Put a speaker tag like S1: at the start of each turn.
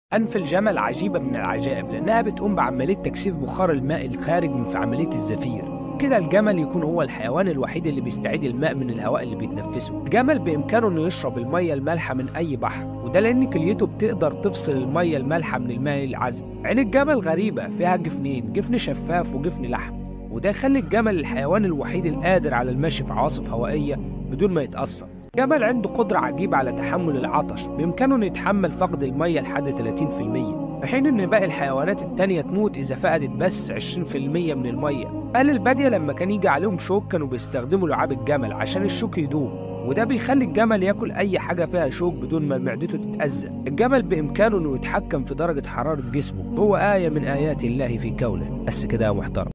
S1: أنف الجمل عجيبة من العجائب لأنها بتقوم بعملية تكثيف بخار الماء الخارج من في عملية الزفير كده الجمل يكون هو الحيوان الوحيد اللي بيستعيد الماء من الهواء اللي بيتنفسه الجمل بإمكانه إنه يشرب المية المالحة من أي بحر وده لأن كليته بتقدر تفصل المية المالحة من الماء العذب عين الجمل غريبة فيها جفنين جفن شفاف وجفن لحم وده يخلي الجمل الحيوان الوحيد القادر على المشي في عواصف هوائية بدون ما يتأثر الجمل عنده قدرة عجيبة على تحمل العطش بإمكانه إنه يتحمل فقد المية لحد 30% في حين إن باقي الحيوانات التانية تموت إذا فقدت بس 20% من المية أهل البادية لما كان يجي عليهم شوك كانوا بيستخدموا لعاب الجمل عشان الشوك يدوم وده بيخلي الجمل ياكل أي حاجة فيها شوك بدون ما معدته تتأذى الجمل بإمكانه إنه يتحكم في درجة حرارة جسمه هو آية من آيات الله في كونه بس كده يا محترم